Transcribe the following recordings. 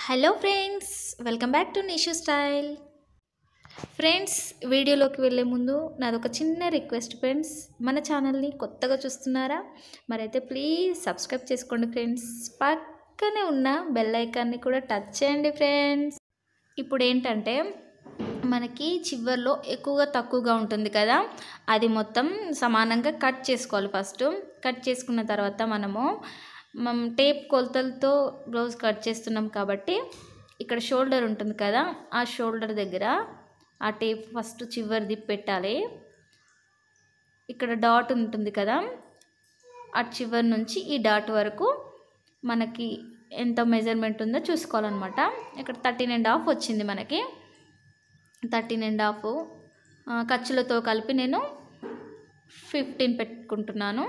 hello friends welcome back to Nishu style friends వీడియోలోకి వెళ్ళే ముందు నాది ఒక చిన్న రిక్వెస్ట్ ఫ్రెండ్స్ మన ఛానల్ని కొత్తగా చూస్తున్నారా మరైతే ప్లీజ్ సబ్స్క్రైబ్ చేసుకోండి ఫ్రెండ్స్ పక్కనే ఉన్న బెల్ ఐకాన్ని కూడా టచ్ చేయండి ఫ్రెండ్స్ ఇప్పుడు ఏంటంటే మనకి చివర్లో ఎక్కువగా తక్కువగా ఉంటుంది కదా అది మొత్తం సమానంగా కట్ చేసుకోవాలి ఫస్ట్ కట్ చేసుకున్న తర్వాత మనము మనం టేప్ కొలతలతో బ్లౌజ్ కట్ చేస్తున్నాం కాబట్టి ఇక్కడ షోల్డర్ ఉంటుంది కదా ఆ షోల్డర్ దగ్గర ఆ టేప్ ఫస్ట్ చివరిది పెట్టాలి ఇక్కడ డాట్ ఉంటుంది కదా ఆ చివరి నుంచి ఈ డాట్ వరకు మనకి ఎంత మెజర్మెంట్ ఉందో చూసుకోవాలన్నమాట ఇక్కడ థర్టీన్ అండ్ హాఫ్ వచ్చింది మనకి థర్టీన్ అండ్ హాఫ్ ఖర్చులతో కలిపి నేను ఫిఫ్టీన్ పెట్టుకుంటున్నాను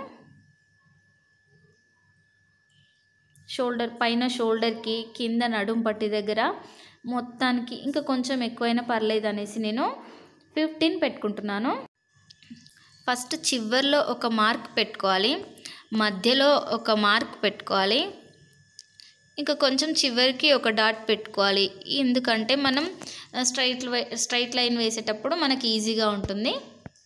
షోల్డర్ పైన షోల్డర్కి కింద నడుం పట్టి దగ్గర మొత్తానికి ఇంకా కొంచెం ఎక్కువైనా పర్లేదు అనేసి నేను ఫిఫ్టీన్ పెట్టుకుంటున్నాను ఫస్ట్ చివర్లో ఒక మార్క్ పెట్టుకోవాలి మధ్యలో ఒక మార్క్ పెట్టుకోవాలి ఇంకా కొంచెం చివరికి ఒక డాట్ పెట్టుకోవాలి ఎందుకంటే మనం స్ట్రైట్ స్ట్రైట్ లైన్ వేసేటప్పుడు మనకి ఈజీగా ఉంటుంది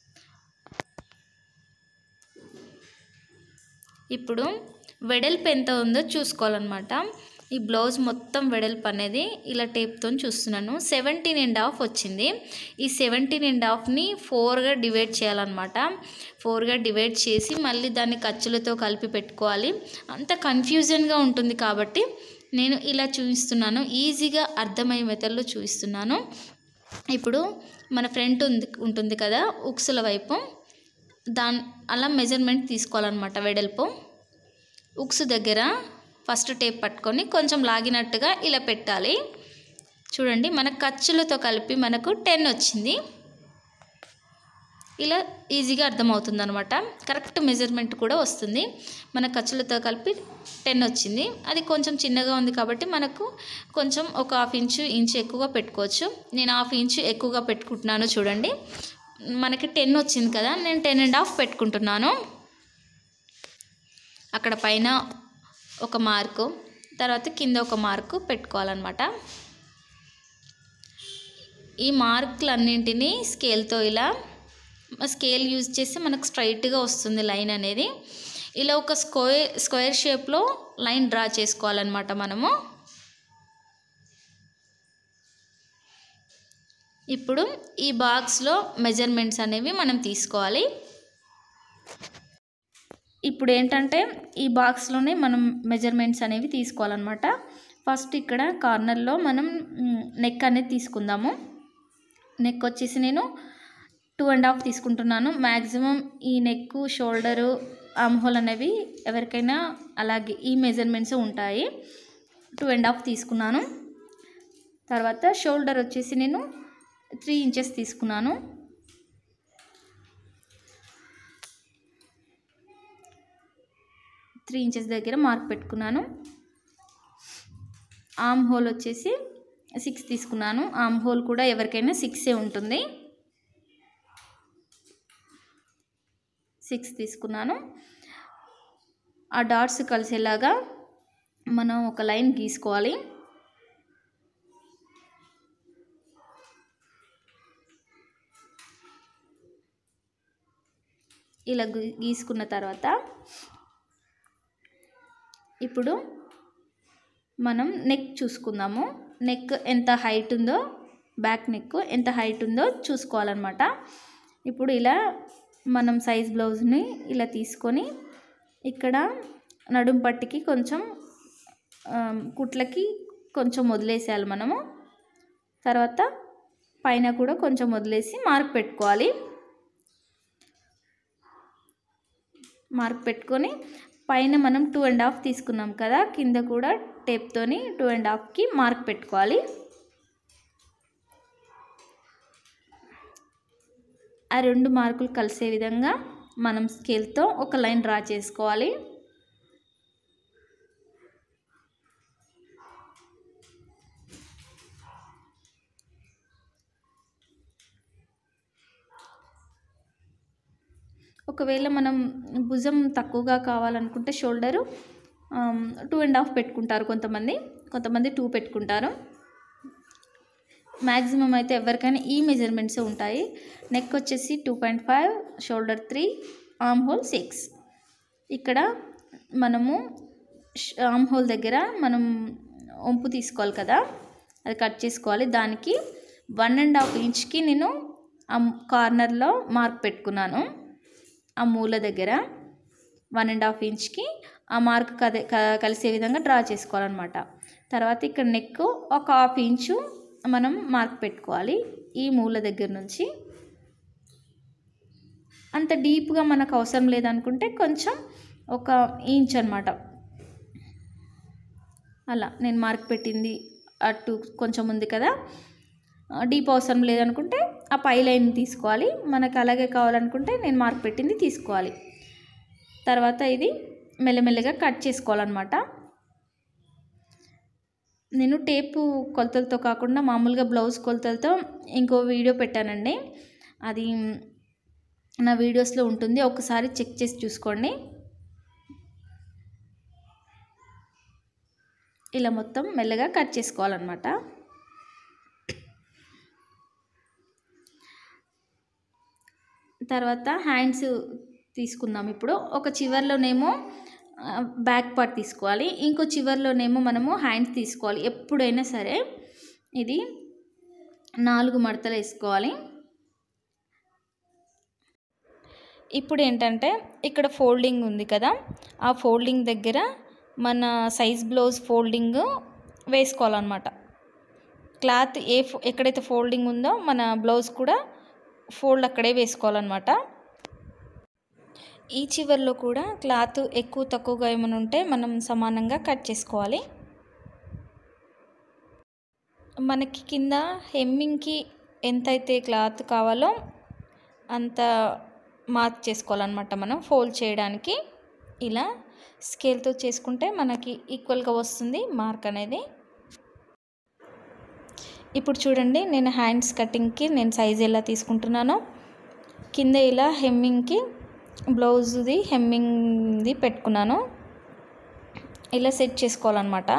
ఇప్పుడు వెడల్పు ఎంత ఉందో చూసుకోవాలన్నమాట ఈ బ్లౌజ్ మొత్తం వెడల్పు అనేది ఇలా టేప్తో చూస్తున్నాను సెవెంటీన్ అండ్ హాఫ్ వచ్చింది ఈ సెవెంటీన్ అండ్ హాఫ్ని ఫోర్గా డివైడ్ చేయాలన్నమాట ఫోర్గా డివైడ్ చేసి మళ్ళీ దాన్ని ఖర్చులతో కలిపి పెట్టుకోవాలి అంత కన్ఫ్యూజన్గా ఉంటుంది కాబట్టి నేను ఇలా చూపిస్తున్నాను ఈజీగా అర్థమయ్యే మెథడ్లో చూపిస్తున్నాను ఇప్పుడు మన ఫ్రంట్ ఉంది ఉంటుంది కదా ఉక్సుల వైపు దాని అలా మెజర్మెంట్ తీసుకోవాలన్నమాట వెడల్పు ఉక్సు దగ్గర ఫస్ట్ టేప్ పట్టుకొని కొంచెం లాగినట్టుగా ఇలా పెట్టాలి చూడండి మన ఖర్చులతో కలిపి మనకు టెన్ వచ్చింది ఇలా ఈజీగా అర్థమవుతుంది అనమాట కరెక్ట్ మెజర్మెంట్ కూడా వస్తుంది మన ఖర్చులతో కలిపి టెన్ వచ్చింది అది కొంచెం చిన్నగా ఉంది కాబట్టి మనకు కొంచెం ఒక హాఫ్ ఇంచు ఇంచు ఎక్కువగా పెట్టుకోవచ్చు నేను హాఫ్ ఇంచు ఎక్కువగా పెట్టుకుంటున్నాను చూడండి మనకి టెన్ వచ్చింది కదా నేను టెన్ అండ్ హాఫ్ పెట్టుకుంటున్నాను అక్కడ పైన ఒక మార్కు తర్వాత కింద ఒక మార్కు పెట్టుకోవాలన్నమాట ఈ మార్కులన్నింటినీ స్కేల్తో ఇలా స్కేల్ యూజ్ చేస్తే మనకు స్ట్రైట్గా వస్తుంది లైన్ అనేది ఇలా ఒక స్క్వేర్ స్క్వేర్ షేప్లో లైన్ డ్రా చేసుకోవాలన్నమాట మనము ఇప్పుడు ఈ బాక్స్లో మెజర్మెంట్స్ అనేవి మనం తీసుకోవాలి ఇప్పుడు ఏంటంటే ఈ బాక్స్లోనే మనం మెజర్మెంట్స్ అనేవి తీసుకోవాలన్నమాట ఫస్ట్ ఇక్కడ కార్నర్లో మనం నెక్ అనేది తీసుకుందాము నెక్ వచ్చేసి నేను టూ అండ్ హాఫ్ తీసుకుంటున్నాను మ్యాక్సిమం ఈ నెక్ షోల్డరు ఆమ్హోల్ అనేవి ఎవరికైనా అలాగే ఈ మెజర్మెంట్స్ ఉంటాయి టూ అండ్ హాఫ్ తీసుకున్నాను తర్వాత షోల్డర్ వచ్చేసి నేను త్రీ ఇంచెస్ తీసుకున్నాను త్రీ ఇంచెస్ దగ్గర మార్క్ పెట్టుకున్నాను ఆమ్ హోల్ వచ్చేసి సిక్స్ తీసుకున్నాను ఆమ్ హోల్ కూడా ఎవరికైనా సిక్సే ఉంటుంది సిక్స్ తీసుకున్నాను ఆ డాట్స్ కలిసేలాగా మనం ఒక లైన్ గీసుకోవాలి ఇలా గీసుకున్న తర్వాత ఇప్పుడు మనం నెక్ చూసుకుందాము నెక్ ఎంత హైట్ ఉందో బ్యాక్ నెక్ ఎంత హైట్ ఉందో చూసుకోవాలన్నమాట ఇప్పుడు ఇలా మనం సైజ్ బ్లౌజ్ని ఇలా తీసుకొని ఇక్కడ నడుం పట్టికి కొంచెం కుట్లకి కొంచెం వదిలేసేయాలి మనము తర్వాత పైన కూడా కొంచెం వదిలేసి మార్క్ పెట్టుకోవాలి మార్క్ పెట్టుకొని పైన మనం టూ అండ్ హాఫ్ తీసుకున్నాం కదా కింద కూడా టేప్తోని టూ అండ్ హాఫ్కి మార్క్ పెట్టుకోవాలి ఆ రెండు మార్కులు కలిసే విధంగా మనం స్కేల్తో ఒక లైన్ డ్రా చేసుకోవాలి ఒకవేళ మనం భుజం తక్కువగా కావాలనుకుంటే షోల్డరు టూ అండ్ హాఫ్ పెట్టుకుంటారు కొంతమంది కొంతమంది టూ పెట్టుకుంటారు మ్యాక్సిమం అయితే ఎవరికైనా ఈ మెజర్మెంట్స్ ఉంటాయి నెక్ వచ్చేసి two point five shoulder three armhole six ఇక్కడ మనము ఆర్మ్ హోల్ దగ్గర మనం వంపు తీసుకోవాలి కదా అది కట్ చేసుకోవాలి దానికి వన్ అండ్ హాఫ్ ఇంచ్కి నేను ఆ కార్నర్లో మార్క్ పెట్టుకున్నాను ఆ మూల దగ్గర వన్ అండ్ హాఫ్ ఇంచ్కి ఆ మార్క్ కదే క- కలిసే విధంగా డ్రా చేసుకోవాలన్నమాట తర్వాత ఇక్కడ నెక్ ఒక హాఫ్ ఇంచు మనం మార్క్ పెట్టుకోవాలి ఈ మూల దగ్గర నుంచి అంత డీప్గా మనకు అవసరం లేదనుకుంటే కొంచెం ఒక ఇంచ్ అనమాట అలా నేను మార్క్ పెట్టింది అటు కొంచెం ఉంది కదా డీప్ అవసరం లేదనుకుంటే ఆ పై లైన్ తీసుకోవాలి మనకు అలాగే కావాలనుకుంటే నేను మార్క్ పెట్టింది తీసుకోవాలి తర్వాత ఇది మెల్లమెల్లగా కట్ చేసుకోవాలన్నమాట నేను టేపు కొలతలతో కాకుండా మామూలుగా బ్లౌజ్ కొలతలతో ఇంకో వీడియో పెట్టానండి అది నా వీడియోస్లో ఉంటుంది ఒకసారి చెక్ చేసి చూసుకోండి ఇలా మొత్తం మెల్లగా కట్ చేసుకోవాలన్నమాట తర్వాత హ్యాండ్స్ తీసుకుందాం ఇప్పుడు ఒక చివర్లోనేమో బ్యాక్ పార్ట్ తీసుకోవాలి ఇంకో చివర్లోనేమో మనము హ్యాండ్స్ తీసుకోవాలి ఎప్పుడైనా సరే ఇది నాలుగు మడతలు వేసుకోవాలి ఇప్పుడు ఏంటంటే ఇక్కడ ఫోల్డింగ్ ఉంది కదా ఆ ఫోల్డింగ్ దగ్గర మన సైజ్ బ్లౌజ్ ఫోల్డింగ్ వేసుకోవాలన్నమాట క్లాత్ ఏ ఫో- ఎక్కడైతే ఫోల్డింగ్ ఉందో మన బ్లౌజ్ కూడా ఫోల్డ్ అక్కడే వేసుకోవాలన్నమాట ఈ చివర్లో కూడా క్లాత్ ఎక్కువ తక్కువగా ఏమైనా ఉంటే మనం సమానంగా కట్ చేసుకోవాలి మనకి కింద హెమ్మింగ్కి ఎంతైతే క్లాత్ కావాలో అంత మార్క్ చేసుకోవాలన్నమాట మనం ఫోల్డ్ చేయడానికి ఇలా స్కేల్తో చేసుకుంటే మనకి ఈక్వల్గా వస్తుంది మార్క్ అనేది ఇప్పుడు చూడండి నేను హ్యాండ్స్ కటింగ్కి నేను సైజ్ ఎలా తీసుకుంటున్నానో కింద ఇలా హెమ్మింగ్కి బ్లౌజ్ది హెమ్మింగ్ది పెట్టుకున్నాను ఇలా సెట్ చేసుకోవాలన్నమాట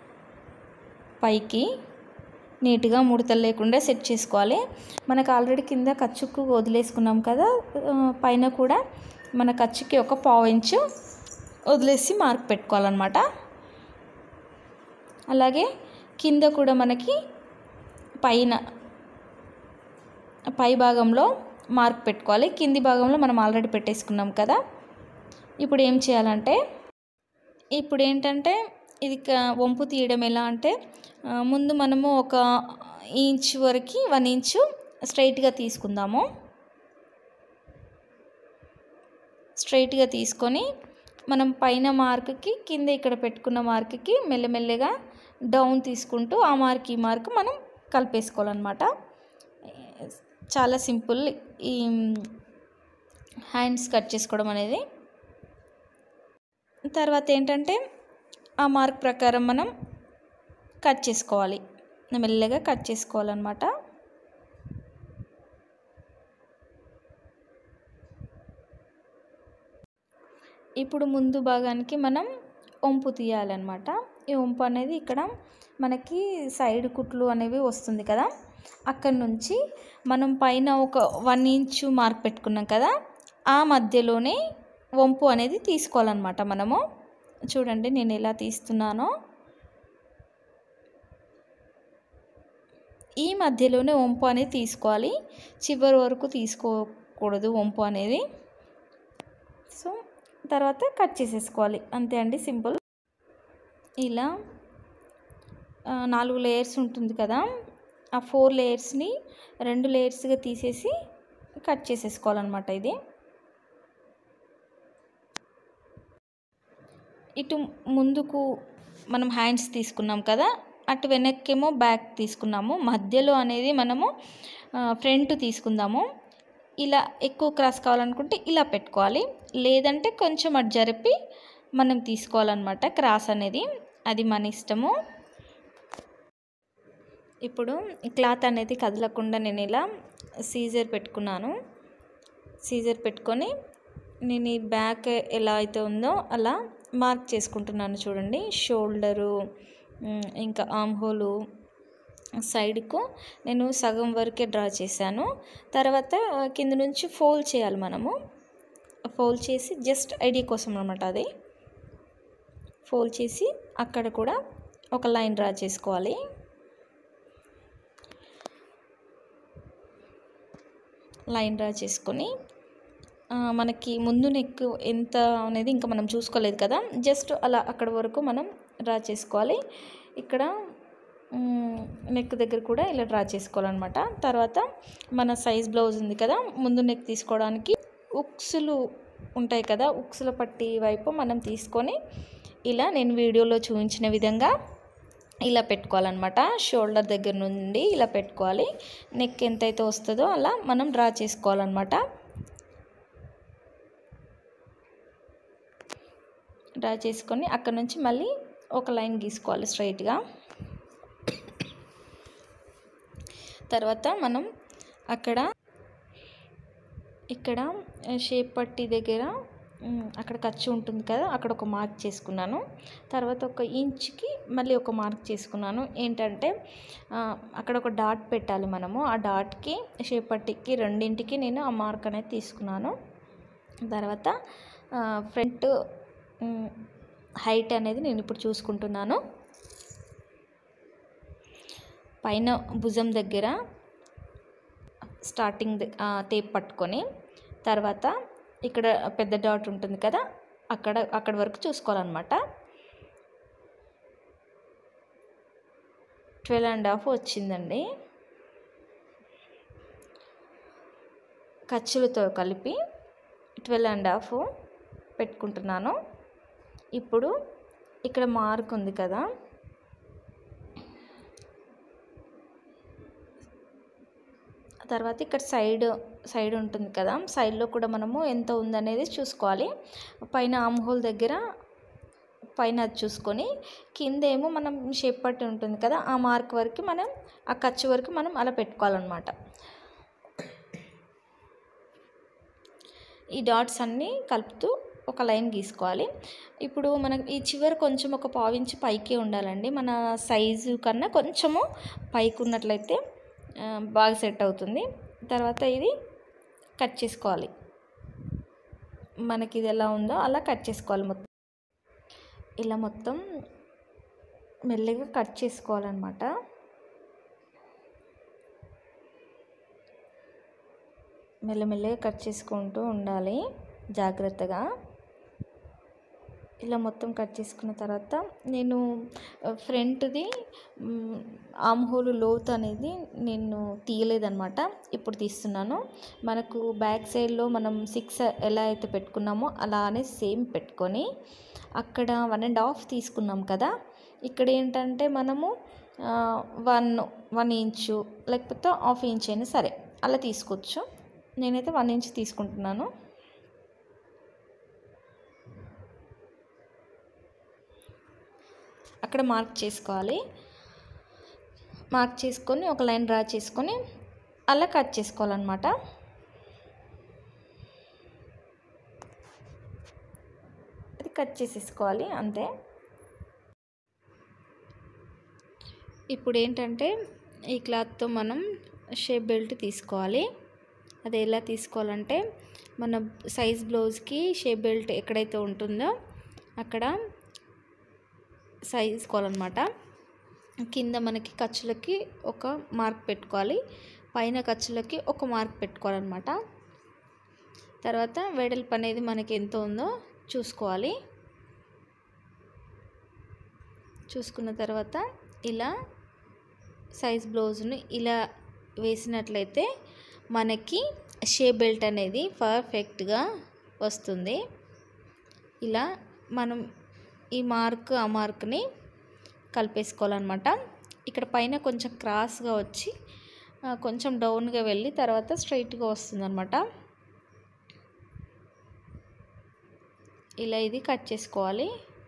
పైకి నీట్గా ముడతలు లేకుండా సెట్ చేసుకోవాలి మనకు ఆల్రెడీ కింద ఖర్చుకు వదిలేసుకున్నాం కదా ఆ, పైన కూడా మన ఖర్చుకి ఒక పావు ఇంచు వదిలేసి మార్క్ పెట్టుకోవాలన్నమాట అలాగే కింద కూడా మనకి పైన పై భాగంలో మార్క్ పెట్టుకోవాలి కింది భాగంలో మనం ఆల్రెడీ పెట్టేసుకున్నాం కదా ఇప్పుడు ఏం చేయాలంటే ఇప్పుడు ఏంటంటే ఇది క- వంపు తీయడం ఎలా అంటే ఆ, ముందు మనము ఒక ఇంచ్ వరకు వన్ ఇంచు స్ట్రైట్గా తీసుకుందాము స్ట్రైట్గా తీసుకొని మనం పైన మార్క్కి కింద ఇక్కడ పెట్టుకున్న మార్క్కి మెల్లమెల్లగా డౌన్ తీసుకుంటూ ఆ మార్క్ ఈ మార్క్ మనం కలిపేసుకోవాలన్నమాట చాలా సింపుల్ ఈ హ్యాండ్స్ కట్ చేసుకోవడం అనేది తర్వాత ఏంటంటే ఆ మార్క్ ప్రకారం మనం కట్ చేసుకోవాలి మెల్లగా కట్ చేసుకోవాలన్నమాట ఇప్పుడు ముందు భాగానికి మనం వంపు తీయాలన్నమాట ఈ వంపు అనేది ఇక్కడ మనకి సైడ్ కుట్లు అనేవి వస్తుంది కదా అక్కడ నుంచి మనం పైన ఒక వన్ ఇంచు మార్క్ పెట్టుకున్నాం కదా ఆ మధ్యలోనే వంపు అనేది తీసుకోవాలన్నమాట మనము చూడండి నేను ఎలా తీస్తున్నానో ఈ మధ్యలోనే వంపు అనేది తీసుకోవాలి చివరి వరకు తీసుకోకూడదు వంపు అనేది సో తర్వాత కట్ చేసేసుకోవాలి అంతే అండి సింపుల్ ఇలా ఆ, నాలుగు లేయర్స్ ఉంటుంది కదా ఆ ఫోర్ లేయర్స్ని రెండు లేయర్స్గా తీసేసి కట్ చేసేసుకోవాలన్నమాట ఇది ఇటు ముందుకు మనం హ్యాండ్స్ తీసుకున్నాం కదా అటు వెనక్కేమో బ్యాక్ తీసుకున్నాము మధ్యలో అనేది మనము ఫ్రంట్ తీసుకుందాము ఇలా ఎక్కువ క్రాస్ కావాలనుకుంటే ఇలా పెట్టుకోవాలి లేదంటే కొంచెం అటు జరిపి మనం తీసుకోవాలన్నమాట క్రాస్ అనేది అది మన ఇష్టము ఇప్పుడు ఈ క్లాత్ అనేది కదలకుండా నేను ఇలా సీజర్ పెట్టుకున్నాను సీజర్ పెట్టుకొని నేను ఈ బ్యాక్ ఎలా అయితే ఉందో అలా మార్క్ చేసుకుంటున్నాను చూడండి షోల్డరు ఉమ్, ఇంకా ఆమ్ హోలు సైడ్కు నేను సగం వరకే డ్రా చేశాను తర్వాత ఆ, కింద నుంచి ఫోల్డ్ చేయాలి మనము ఫోల్డ్ చేసి జస్ట్ ఐడియా కోసం అనమాట అది ఫోల్డ్ చేసి అక్కడ కూడా ఒక లైన్ డ్రా చేసుకోవాలి లైన్ డ్రా చేసుకొని ఆ, మనకి ముందు నెక్ ఎంత అనేది ఇంకా మనం చూసుకోలేదు కదా జస్ట్ అలా అక్కడ వరకు మనం డ్రా చేసుకోవాలి ఇక్కడ నెక్ దగ్గర కూడా ఇలా డ్రా చేసుకోవాలన్నమాట తర్వాత మన సైజ్ బ్లౌజ్ ఉంది కదా ముందు నెక్ తీసుకోవడానికి ఉక్సులు ఉంటాయి కదా ఉక్సుల పట్టి వైపు మనం తీసుకొని ఇలా నేను వీడియోలో చూపించిన విధంగా ఇలా పెట్టుకోవాలన్నమాట షోల్డర్ దగ్గర నుండి ఇలా పెట్టుకోవాలి నెక్ ఎంతైతే వస్తుందో అలా మనం డ్రా చేసుకోవాలన్నమాట డ్రా చేసుకొని అక్కడ నుంచి మళ్ళీ ఒక లైన్ గీసుకోవాలి స్ట్రైట్గా తర్వాత మనం అక్కడ ఇక్కడ షేప్ పట్టి దగ్గర ఉమ్, అక్కడ ఖర్చు ఉంటుంది కదా అక్కడ ఒక మార్క్ చేసుకున్నాను తర్వాత ఒక ఇంచ్కి మళ్ళీ ఒక మార్క్ చేసుకున్నాను ఏంటంటే ఆ, అక్కడ ఒక డాట్ పెట్టాలి మనము ఆ డాట్కి షేప్ పట్టికి రెండింటికి నేను ఆ మార్క్ అనేది తీసుకున్నాను తర్వాత ఫ్రంట్ హైట్ అనేది నేను ఇప్పుడు చూసుకుంటున్నాను పైన భుజం దగ్గర స్టార్టింగ్ ద- ఆ, టేప్ పట్టుకొని తర్వాత ఇక్కడ పెద్ద డాట్ ఉంటుంది కదా అక్కడ అక్కడ వరకు చూసుకోవాలన్నమాట ట్వెల్వ్ అండ్ హాఫ్ వచ్చిందండి ఖర్చులతో కలిపి ట్వెల్వ్ అండ్ హాఫ్ పెట్టుకుంటున్నాను ఇప్పుడు ఇక్కడ మార్క్ ఉంది కదా తర్వాత ఇక్కడ సైడ్ సైడ్ ఉంటుంది కదా సైడ్లో కూడా మనము ఎంత ఉందనేది చూసుకోవాలి పైన ఆమ్ హోల్ దగ్గర పైన అది చూసుకొని కింద ఏమో మనం షేప్ పట్టి ఉంటుంది కదా ఆ మార్క్ వరకు మనం ఆ ఖర్చు వరకు మనం అలా పెట్టుకోవాలన్నమాట ఈ డాట్స్ అన్నీ కలుపుతూ ఒక లైన్ గీసుకోవాలి ఇప్పుడు మనకి ఈ చివరి కొంచెం ఒక పావించి పైకే ఉండాలండి మన సైజు కన్నా కొంచెము పైకి ఉన్నట్లయితే ఆ, బాగా సెట్ అవుతుంది తర్వాత ఇది కట్ చేసుకోవాలి మనకి ఇది ఎలా ఉందో అలా కట్ చేసుకోవాలి మొత్తం ఇలా మొత్తం మెల్లగా కట్ చేసుకోవాలన్నమాట మెల్లమెల్లగా కట్ చేసుకుంటూ ఉండాలి జాగ్రత్తగా ఇలా మొత్తం కట్ చేసుకున్న తర్వాత నేను ఫ్రంట్ది ఆమ్ హోల్ లోత్ అనేది నేను తీయలేదన్నమాట ఇప్పుడు తీస్తున్నాను మనకు బ్యాక్ సైడ్లో మనం సిక్స్ ఎలా అయితే పెట్టుకున్నామో అలానే సేమ్ పెట్టుకొని అక్కడ వన్ అండ్ హాఫ్ తీసుకున్నాం కదా ఇక్కడ ఏంటంటే మనము వన్ వన్ ఇంచు లేకపోతే హాఫ్ ఇంచ్ అయినా సరే అలా తీసుకోవచ్చు నేనైతే వన్ ఇంచ్ తీసుకుంటున్నాను అక్కడ మార్క్ చేసుకోవాలి మార్క్ చేసుకొని ఒక లైన్ డ్రా చేసుకొని అలా కట్ చేసుకోవాలన్నమాట అది కట్ చేసేసుకోవాలి అంతే ఇప్పుడు ఏంటంటే ఈ క్లాత్తో మనం షేప్ బెల్ట్ తీసుకోవాలి అది ఎలా తీసుకోవాలంటే మన సైజ్ బ్లౌజ్కి షేప్ బెల్ట్ ఎక్కడైతే ఉంటుందో అక్కడ సైజ్ తీసుకోవాలన్నమాట కింద మనకి ఖర్చులకి ఒక మార్క్ పెట్టుకోవాలి పైన ఖర్చులకి ఒక మార్క్ పెట్టుకోవాలన్నమాట తర్వాత వెడల్పు అనేది మనకి ఎంత ఉందో చూసుకోవాలి చూసుకున్న తర్వాత ఇలా సైజ్ బ్లౌజ్ను ఇలా వేసినట్లయితే మనకి షేప్ బెల్ట్ అనేది పర్ఫెక్ట్గా వస్తుంది ఇలా మనం ఈ మార్క్ ఆ మార్క్ని కలిపేసుకోవాలన్నమాట ఇక్కడ పైన కొంచెం క్రాస్గా వచ్చి ఆ, కొంచెం డౌన్గా వెళ్ళి తర్వాత స్ట్రైట్గా వస్తుందన్నమాట ఇలా ఇది కట్ చేసుకోవాలి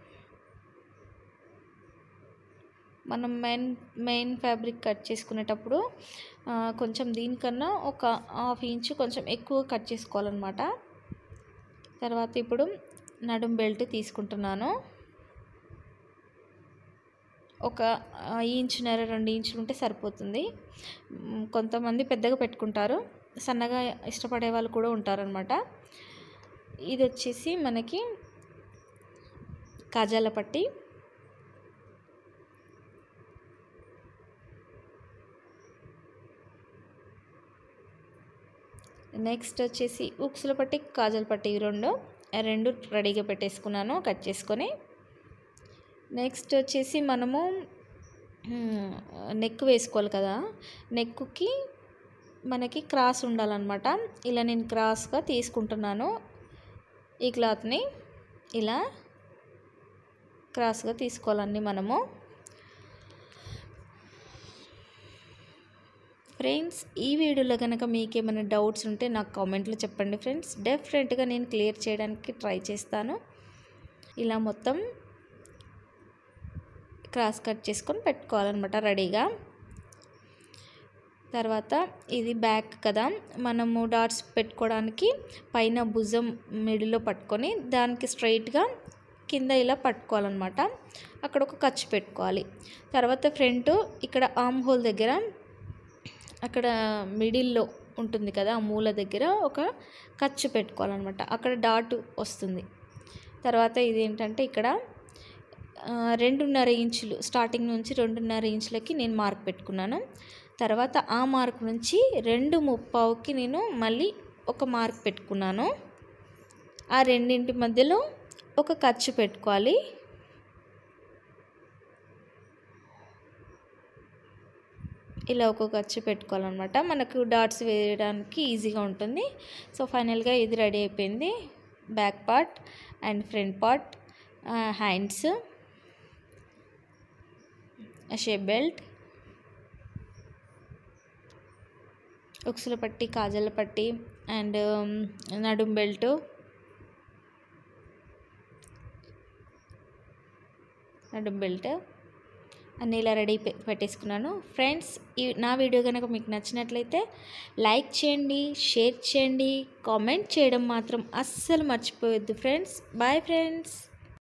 మనం మెయిన్ మెయిన్ ఫ్యాబ్రిక్ కట్ చేసుకునేటప్పుడు ఆ, కొంచెం దీనికన్నా ఒక హాఫ్ ఇంచ్ కొంచెం ఎక్కువ కట్ చేసుకోవాలన్నమాట తర్వాత ఇప్పుడు నడుం బెల్ట్ తీసుకుంటున్నాను ఒక ఆ, ఇంచున్నర రెండు ఇంచులు ఉంటే సరిపోతుంది మ్, కొంతమంది పెద్దగా పెట్టుకుంటారు సన్నగా ఇష్టపడే వాళ్ళు కూడా ఉంటారనమాట ఇది వచ్చేసి మనకి కాజాల పట్టి నెక్స్ట్ వచ్చేసి ఉక్సుల పట్టి కాజల్ పట్టి ఇవి రెండు ఆ రెండు రెడీగా పెట్టేసుకున్నాను కట్ చేసుకొని నెక్స్ట్ వచ్చేసి మనము మ్, నెక్ వేసుకోవాలి కదా నెక్కి మనకి క్రాస్ ఉండాలన్నమాట ఇలా నేను క్రాస్గా తీసుకుంటున్నాను ఈ క్లాత్ని ఇలా క్రాస్గా తీసుకోవాలండి మనము ఫ్రెండ్స్ ఈ వీడియోలో కనుక మీకు ఏమైనా డౌట్స్ ఉంటే నాకు కామెంట్లో చెప్పండి ఫ్రెండ్స్ డెఫినెట్గా నేను క్లియర్ చేయడానికి ట్రై చేస్తాను ఇలా మొత్తం క్రాస్ కట్ చేసుకొని పెట్టుకోవాలన్నమాట రెడీగా తర్వాత ఇది బ్యాక్ కదా మనము డాట్స్ పెట్టుకోవడానికి పైన భుజం మిడిలో పట్టుకొని దానికి స్ట్రైట్గా కింద ఇలా పట్టుకోవాలన్నమాట అక్కడ ఒక ఖర్చు పెట్టుకోవాలి తర్వాత ఫ్రంట్ ఇక్కడ ఆమ్ హోల్ దగ్గర అక్కడ మిడిల్లో ఉంటుంది కదా ఆ మూల దగ్గర ఒక ఖర్చు పెట్టుకోవాలన్నమాట అక్కడ డాట్ వస్తుంది తర్వాత ఇది ఏంటంటే ఇక్కడ ఆ, రెండున్నర ఇంచులు స్టార్టింగ్ నుంచి రెండున్నర ఇంచులకి నేను మార్క్ పెట్టుకున్నాను తర్వాత ఆ మార్క్ నుంచి రెండు ముప్పావుకి నేను మళ్ళీ ఒక మార్క్ పెట్టుకున్నాను ఆ రెండింటి మధ్యలో ఒక ఖర్చు పెట్టుకోవాలి ఇలా ఒక ఖర్చు పెట్టుకోవాలన్నమాట మనకు డాట్స్ వేయడానికి ఈజీగా ఉంటుంది సో ఫైనల్గా ఇది రెడీ అయిపోయింది back part and front part hands shape belt ఉక్సుల పట్టి కాజల పట్టి అండ్ నడుం బెల్ట్ నడుం బెల్ట్ అన్నీ ఇలా రెడీ పె- పెట్టేసుకున్నాను ఫ్రెండ్స్ ఈ నా వీడియో కనుక మీకు నచ్చినట్లయితే లైక్ చేయండి షేర్ చేయండి కామెంట్ చేయడం మాత్రం అస్సలు మర్చిపోవద్దు ఫ్రెండ్స్ బాయ్ ఫ్రెండ్స్